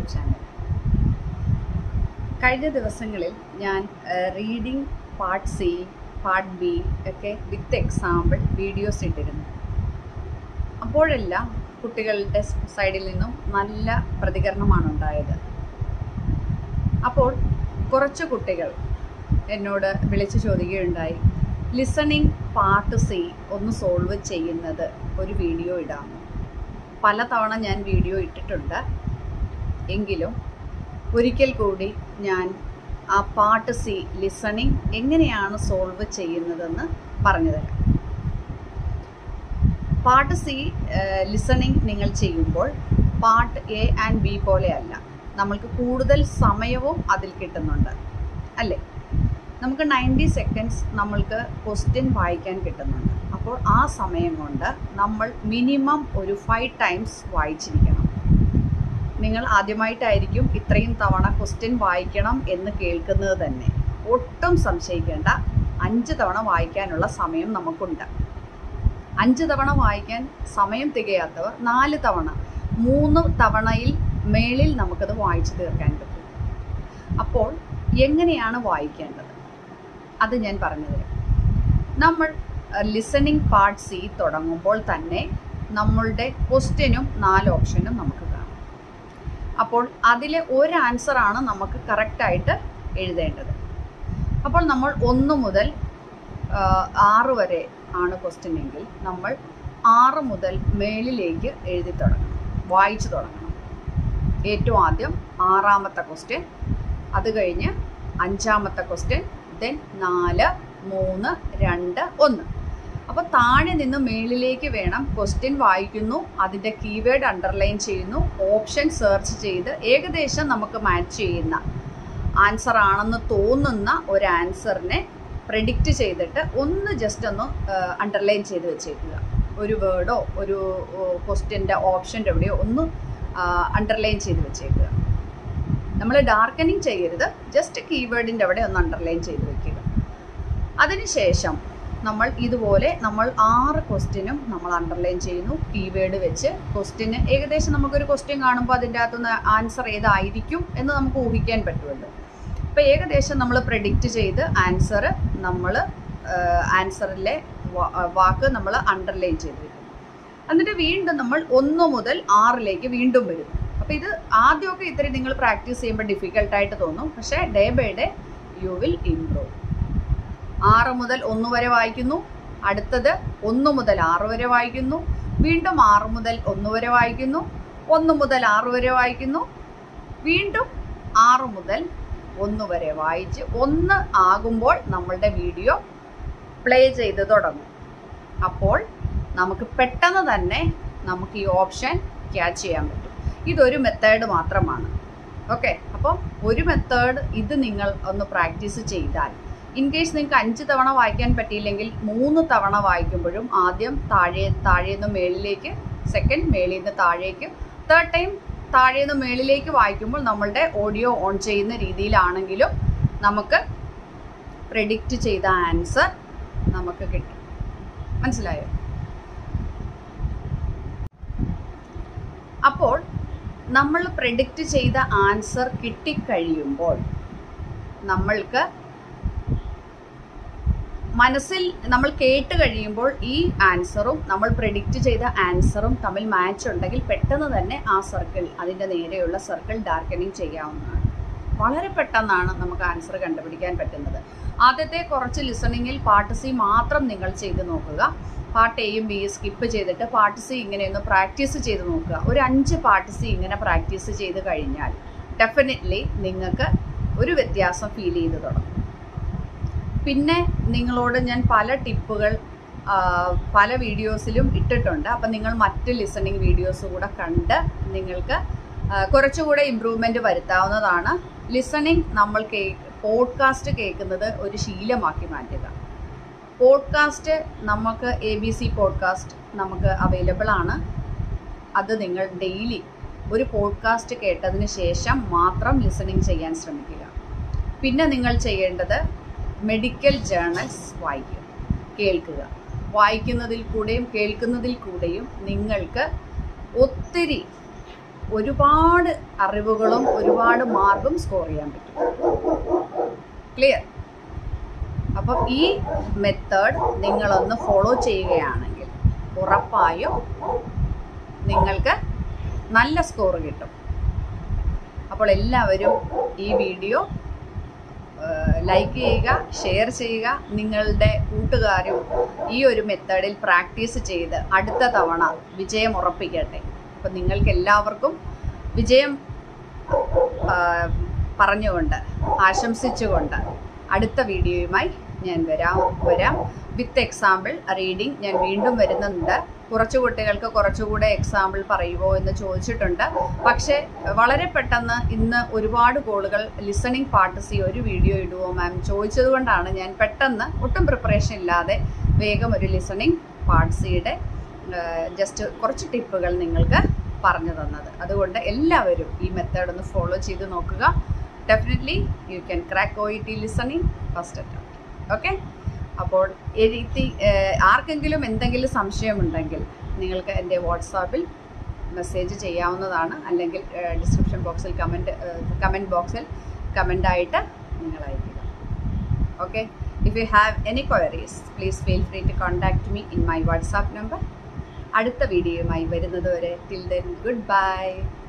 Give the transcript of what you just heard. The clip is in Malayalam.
യൂട്യൂബ് ചാനൽ കഴിഞ്ഞ ദിവസങ്ങളിൽ ഞാൻ reading part C part B ഒക്കെ വിത്ത് എക്സാമ്പിൾ വീഡിയോസ് ഇട്ടിരുന്നു അപ്പോഴെല്ലാം കുട്ടികളുടെ സൈഡിൽ നിന്നും നല്ല പ്രതികരണമാണ് ഉണ്ടായത് അപ്പോൾ കുറച്ച് കുട്ടികൾ എന്നോട് വിളിച്ചു ചോദിക്കുകയുണ്ടായി ലിസണിങ് പാർട്ട് സി ഒന്ന് സോൾവ് ചെയ്യുന്നത് ഒരു വീഡിയോ ഇടാമോ പലതവണ ഞാൻ വീഡിയോ ഇട്ടിട്ടുണ്ട് എങ്കിലും ഒരിക്കൽ കൂടി ഞാൻ ആ പാർട്ട് സി ലിസണിങ് എങ്ങനെയാണ് സോൾവ് ചെയ്യുന്നതെന്ന് പറഞ്ഞു തരാം പാർട്ട് സി ലിസണിങ് നിങ്ങൾ ചെയ്യുമ്പോൾ പാർട്ട് എ ആൻഡ് ബി പോലെയല്ല നമ്മൾക്ക് കൂടുതൽ സമയവും അതിൽ കിട്ടുന്നുണ്ട് അല്ലേ നമുക്ക് നയൻറ്റി സെക്കൻഡ്സ് നമ്മൾക്ക് ക്വസ്റ്റ്യൻ വായിക്കാൻ കിട്ടുന്നുണ്ട് അപ്പോൾ ആ സമയം കൊണ്ട് നമ്മൾ മിനിമം ഒരു ഫൈവ് ടൈംസ് വായിച്ചിരിക്കണം നിങ്ങൾ ആദ്യമായിട്ടായിരിക്കും ഇത്രയും തവണ ക്വസ്റ്റ്യൻ വായിക്കണം എന്ന് കേൾക്കുന്നത് തന്നെ ഒട്ടും സംശയിക്കേണ്ട അഞ്ച് തവണ വായിക്കാനുള്ള സമയം നമുക്കുണ്ട് അഞ്ച് തവണ വായിക്കാൻ സമയം തികയാത്തവർ നാല് തവണ മൂന്ന് തവണയിൽ മേളിൽ നമുക്കത് വായിച്ചു തീർക്കാൻ പറ്റും അപ്പോൾ എങ്ങനെയാണ് വായിക്കേണ്ടത് അത് ഞാൻ പറഞ്ഞുതരാം നമ്മൾ ലിസണിങ് പാർട്ട് സി തുടങ്ങുമ്പോൾ തന്നെ നമ്മളുടെ ക്വസ്റ്റ്യനും നാല് ഓപ്ഷനും നമുക്ക് കാണാം അപ്പോൾ അതിലെ ഒരു ആൻസറാണ് നമുക്ക് കറക്റ്റായിട്ട് എഴുതേണ്ടത് അപ്പോൾ നമ്മൾ ഒന്ന് മുതൽ ആറ് വരെ ആണ് ക്വസ്റ്റ്യൻ എങ്കിൽ നമ്മൾ ആറ് മുതൽ മേളിലേക്ക് എഴുതി തുടങ്ങണം വായിച്ചു തുടങ്ങണം ഏറ്റവും ആദ്യം ആറാമത്തെ ക്വസ്റ്റ്യൻ അത് കഴിഞ്ഞ് അഞ്ചാമത്തെ ക്വസ്റ്റ്യൻ ദെൻ നാല് മൂന്ന് രണ്ട് ഒന്ന് അപ്പോൾ താഴെ നിന്ന് മേളിലേക്ക് വേണം ക്വസ്റ്റ്യൻ വായിക്കുന്നു അതിൻ്റെ കീവേഡ് അണ്ടർലൈൻ ചെയ്യുന്നു ഓപ്ഷൻ സെർച്ച് ചെയ്ത് ഏകദേശം നമുക്ക് മാച്ച് ചെയ്യുന്ന ആൻസർ ആണെന്ന് തോന്നുന്ന ഒരു ആൻസറിനെ പ്രെഡിക്റ്റ് ചെയ്തിട്ട് ഒന്ന് ജസ്റ്റ് ഒന്ന് അണ്ടർലൈൻ ചെയ്ത് വെച്ചേക്കുക ഒരു വേർഡോ ഒരു ക്വസ്റ്റ്യൻ്റെ ഓപ്ഷൻ്റെ എവിടെയോ ഒന്ന് അണ്ടർലൈൻ ചെയ്ത് വെച്ചേക്കുക നമ്മൾ ഡാർക്കനിങ് ചെയ്യരുത് ജസ്റ്റ് കീവേഡിൻ്റെ അവിടെ ഒന്ന് അണ്ടർലൈൻ ചെയ്ത് വെക്കുക അതിനുശേഷം നമ്മൾ ഇതുപോലെ നമ്മൾ ആറ് ക്വസ്റ്റ്യനും നമ്മൾ അണ്ടർലൈൻ ചെയ്യുന്നു കീവേഡ് വെച്ച് ക്വസ്റ്റ്യന് ഏകദേശം നമുക്കൊരു ക്വസ്റ്റ്യൻ കാണുമ്പോൾ അതിൻ്റെ അകത്തുനിന്ന് ആൻസർ ഏതായിരിക്കും എന്ന് നമുക്ക് ഊഹിക്കാൻ പറ്റുമല്ലോ അപ്പോൾ ഏകദേശം നമ്മൾ പ്രെഡിക്റ്റ് ചെയ്ത് ആൻസർ നമ്മൾ ആൻസറിലെ വാക്ക് നമ്മൾ അണ്ടർലൈൻ ചെയ്ത് വെക്കും എന്നിട്ട് വീണ്ടും നമ്മൾ ഒന്ന് മുതൽ ആറിലേക്ക് വീണ്ടും വരും അപ്പോൾ ഇത് ആദ്യമൊക്കെ ഇത്തിരി നിങ്ങൾ പ്രാക്ടീസ് ചെയ്യുമ്പോൾ ഡിഫിക്കൽട്ടായിട്ട് തോന്നും പക്ഷേ day by day you will improve ആറ് മുതൽ ഒന്ന് വരെ വായിക്കുന്നു അടുത്തത് ഒന്ന് മുതൽ ആറ് വരെ വായിക്കുന്നു വീണ്ടും ആറ് മുതൽ ഒന്ന് വരെ വായിക്കുന്നു ഒന്ന് മുതൽ ആറ് വരെ വായിക്കുന്നു വീണ്ടും ആറ് മുതൽ ഒന്ന് വരെ വായിച്ച് ഒന്ന് ആകുമ്പോൾ നമ്മളുടെ വീഡിയോ പ്ലേ ചെയ്ത് തുടങ്ങും അപ്പോൾ നമുക്ക് പെട്ടെന്ന് തന്നെ നമുക്ക് ഈ ഓപ്ഷൻ ക്യാച്ച് ചെയ്യാൻ പറ്റും ഇതൊരു മെത്തേഡ് മാത്രമാണ് ഓക്കെ അപ്പം ഒരു മെത്തേഡ് ഇത് നിങ്ങൾ ഒന്ന് പ്രാക്ടീസ് ചെയ്താൽ ഇൻ കേസ് നിങ്ങൾക്ക് അഞ്ച് തവണ വായിക്കാൻ പറ്റിയില്ലെങ്കിൽ മൂന്ന് തവണ വായിക്കുമ്പോഴും ആദ്യം താഴെ താഴേന്ന് മേളിലേക്ക് സെക്കൻഡ് മേളിൽ നിന്ന് താഴേക്ക് തേർഡ് ടൈം താഴേന്ന് മേളിലേക്ക് വായിക്കുമ്പോൾ നമ്മളുടെ ഓഡിയോ ഓൺ ചെയ്യുന്ന രീതിയിലാണെങ്കിലും നമുക്ക് പ്രെഡിക്റ്റ് ചെയ്ത ആൻസർ നമുക്ക് കിട്ടും മനസ്സിലായോ അപ്പോൾ നമ്മൾ പ്രെഡിക്റ്റ് ചെയ്ത ആൻസർ കിട്ടിക്കഴിയുമ്പോൾ നമ്മൾക്ക് മനസ്സിൽ നമ്മൾ കേട്ട് കഴിയുമ്പോൾ ഈ ആൻസറും നമ്മൾ പ്രെഡിക്റ്റ് ചെയ്ത ആൻസറും തമ്മിൽ മാച്ച് ഉണ്ടെങ്കിൽ പെട്ടെന്ന് തന്നെ ആ സർക്കിൾ അതിൻ്റെ നേരെയുള്ള സർക്കിൾ ഡാർക്കനിങ് ചെയ്യാവുന്നതാണ് വളരെ പെട്ടെന്നാണ് നമുക്ക് ആൻസർ കണ്ടുപിടിക്കാൻ പറ്റുന്നത് ആദ്യത്തെ കുറച്ച് ലിസണിങ്ങിൽ പാർട്ട് സി മാത്രം നിങ്ങൾ ചെയ്ത് നോക്കുക പാർട്ട് എയും ബിയും സ്കിപ്പ് ചെയ്തിട്ട് പാർട്ട് സി ഇങ്ങനെ ഒന്ന് പ്രാക്ടീസ് ചെയ്ത് നോക്കുക ഒരു അഞ്ച് പാർട്ട് സി ഇങ്ങനെ പ്രാക്ടീസ് ചെയ്ത് കഴിഞ്ഞാൽ ഡെഫിനറ്റ്ലി നിങ്ങൾക്ക് ഒരു വ്യത്യാസം ഫീൽ ചെയ്ത് തുടങ്ങും പിന്നെ നിങ്ങളോട് ഞാൻ പല ടിപ്പുകൾ പല വീഡിയോസിലും ഇട്ടിട്ടുണ്ട് അപ്പം നിങ്ങൾ മറ്റ് ലിസണിങ് വീഡിയോസ് കൂടെ കണ്ട് നിങ്ങൾക്ക് കുറച്ചുകൂടെ ഇമ്പ്രൂവ്മെൻറ്റ് വരുത്താവുന്നതാണ് ലിസണിങ് നമ്മൾ കേ പോഡ്കാസ്റ്റ് കേൾക്കുന്നത് ഒരു ശീലമാക്കി മാറ്റുക പോഡ്കാസ്റ്റ് നമുക്ക് എ ബി സി പോഡ്കാസ്റ്റ് നമുക്ക് അവൈലബിൾ ആണ് അത് നിങ്ങൾ ഡെയിലി ഒരു പോഡ്കാസ്റ്റ് കേട്ടതിന് ശേഷം മാത്രം ലിസണിങ് ചെയ്യാൻ ശ്രമിക്കുക പിന്നെ നിങ്ങൾ ചെയ്യേണ്ടത് മെഡിക്കൽ ജേർണൽസ് വായിക്കുക കേൾക്കുക വായിക്കുന്നതിൽ കൂടെയും കേൾക്കുന്നതിൽ കൂടെയും നിങ്ങൾക്ക് ഒത്തിരി ഒരുപാട് അറിവുകളും ഒരുപാട് മാർക്കും സ്കോർ ചെയ്യാൻ പറ്റും ക്ലിയർ അപ്പം ഈ മെത്തേഡ് നിങ്ങളൊന്ന് ഫോളോ ചെയ്യുകയാണെങ്കിൽ ഉറപ്പായും നിങ്ങൾക്ക് നല്ല സ്കോർ കിട്ടും അപ്പോൾ എല്ലാവരും ഈ വീഡിയോ ലൈക്ക് ചെയ്യുക ഷെയർ ചെയ്യുക നിങ്ങളുടെ കൂട്ടുകാരും ഈ ഒരു മെത്തേഡിൽ പ്രാക്ടീസ് ചെയ്ത് അടുത്ത തവണ വിജയം ഉറപ്പിക്കട്ടെ അപ്പം നിങ്ങൾക്ക് എല്ലാവർക്കും വിജയം ആ, പറഞ്ഞുകൊണ്ട് ആശംസിച്ചുകൊണ്ട് അടുത്ത വീഡിയോയുമായി ഞാൻ വരാം വരാം വിത്ത് എക്സാമ്പിൾ റീഡിംഗ് ഞാൻ വീണ്ടും വരുന്നുണ്ട് കുറച്ച് കുട്ടികൾക്ക് കുറച്ചുകൂടെ എക്സാമ്പിൾ പറയുമോ എന്ന് ചോദിച്ചിട്ടുണ്ട് പക്ഷേ വളരെ പെട്ടെന്ന് ഇന്ന് ഒരുപാട് കോളുകൾ ലിസണിങ് പാർട്ട് സി ഒരു വീഡിയോ ഇടുവോ മാം ചോദിച്ചത് കൊണ്ടാണ് ഞാൻ പെട്ടെന്ന് ഒട്ടും പ്രിപ്പറേഷൻ ഇല്ലാതെ വേഗം ഒരു ലിസണിങ് പാർട്ട് സിയുടെ ജസ്റ്റ് കുറച്ച് ടിപ്പുകൾ നിങ്ങൾക്ക് പറഞ്ഞു തന്നത് അതുകൊണ്ട് എല്ലാവരും ഈ മെത്തേഡ് ഒന്ന് ഫോളോ ചെയ്ത് നോക്കുക definitely you can crack O E T listening first attempt okay അപ്പോൾ എഴുതി ആർക്കെങ്കിലും എന്തെങ്കിലും സംശയമുണ്ടെങ്കിൽ നിങ്ങൾക്ക് എൻ്റെ വാട്സാപ്പിൽ മെസ്സേജ് ചെയ്യാവുന്നതാണ് അല്ലെങ്കിൽ ഡിസ്ക്രിപ്ഷൻ ബോക്സിൽ കമൻറ്റ് കമൻറ്റ് ബോക്സിൽ കമൻ്റായിട്ട് നിങ്ങൾ അയക്കുക okay if you have any queries please feel free to contact me in my WhatsApp number അടുത്ത വീഡിയോയുമായി വരുന്നത് വരെ ടിൽ ദെൻ ഗുഡ് ബൈ